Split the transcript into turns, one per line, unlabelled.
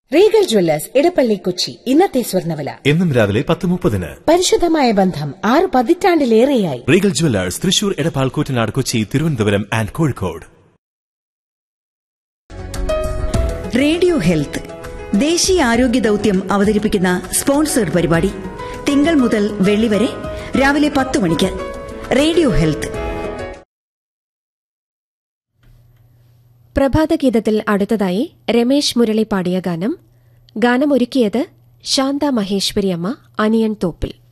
Regal Jewellers Edappally Kochi ഇന്നത്തെ സ്വർണ്ണവില
എന്നും രാവിലെ പത്ത് മുപ്പതിന്
പരിശുദ്ധമായ ബന്ധം ആറ് പതിറ്റാണ്ടിലേറെയായി
Regal jewellers Thrissur Edappal Koottanad Kochi Thiruvananthapuram and Kozhikode
radio health ദേശീയ ആരോഗ്യ ദൗത്യം അവതരിപ്പിക്കുന്ന സ്പോൺസേഡ് പരിപാടി തിങ്കൾ മുതൽ വെള്ളി വരെ രാവിലെ പത്ത് മണിക്ക് റേഡിയോ ഹെൽത്ത്
പ്രഭാതഗീതത്തിൽ അടുത്തതായി രമേശ് മുരളി പാടിയ ഗാനം ഗാനം ഒരുക്കിയത് ശാന്ത മഹേശ്വരി അമ്മ അനിയൻ തോപ്പിൽ